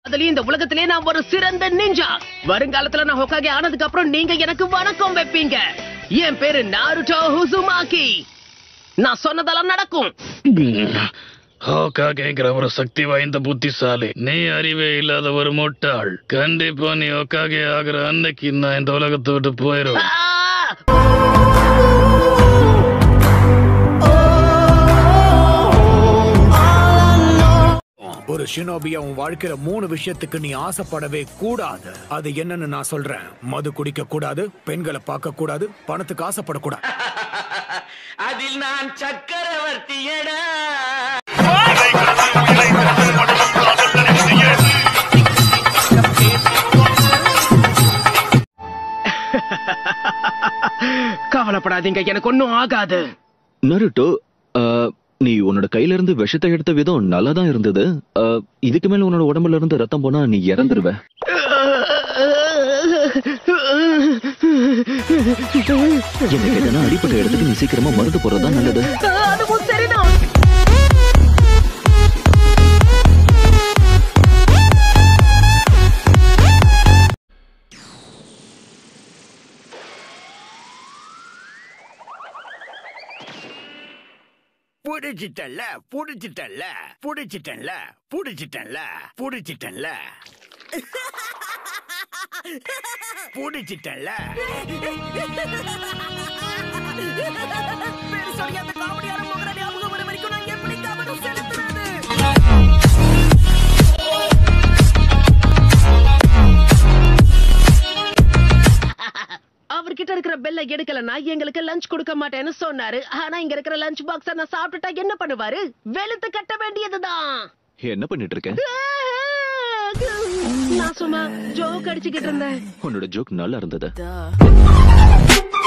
அதுலயும் இந்த உலகத்திலே நான் ஒரு சிறந்த நிஞ்சா வருங்காலத்துல நான் ஹொக்காகே ஆனதுக்கு அப்புறம் நீங்க எனக்கு வணக்கம் வைப்பீங்க என் பேரு நாருட்டோ ஹுசுமாக்கி நான் சொன்னதெல்லாம் நடக்கும் ஹோக்காகேங்கிற ஒரு சக்தி வாய்ந்த புத்திசாலி நீ அறிவே இல்லாத ஒரு முட்டாள் கண்டிப்பா நீ ஹோக்காகே ஆகிற அன்னைக்கு நான் இந்த உலகத்தை விட்டு போயிரும் ஆ! ஒரு ஷினோபியா உன் வாழ்க்கையில மூணு விஷயத்துக்கு நீ ஆசைப்படவே கூடாது அது என்னன்னு நான் சொல்றேன் மது குடிக்க கூடாது பெண்களை பார்க்க கூடாது பணத்துக்கு ஆசைப்படக்கூடாது அதில் நான் சக்கரவர்த்தியடா கவலைப்படாதீங்க எனக்கு ஒண்ணும் ஆகாது நருட்டோ ஆ, நீ உன்னோட கையில இருந்து விஷத்தை எடுத்த விதம் நல்லா தான் இருந்தது ஆ, இதுக்கு மேல உன்னோட உடம்புல இருந்து ரத்தம் போனா நீ இறந்துருவ எனக்கு எதனா அடிப்பட்ட இடத்துக்கு நீ சீக்கிரமா மருந்து போறதா நல்லது அதுவும் சரிதான் புடிச்சிட்டல்ல புடிச்சிட்டல்ல புடிச்சிட்டல்ல புடிச்சிட்டல்ல புடிச்சிட்டல்ல புடிச்சிட்டல்ல அவர்கிட்ட இருக்கிற பெல்ல எடுக்கலன்னா எங்களுக்கு லஞ்ச் கொடுக்க மாட்டேன்னு சொன்னாரு ஆனா இங்க இருக்கிற லஞ்ச் பாக்ஸ நான் சாப்பிட்டுட்டா என்ன பண்ணுவாரு வெளுத்து கட்ட வேண்டியதுதான் என்ன பண்ணிட்டு இருக்க நான் சும்மா ஜோக் அடிச்சுக்கிட்டு இருந்தேன் உன்னோட ஜோக் நல்லா இருந்தது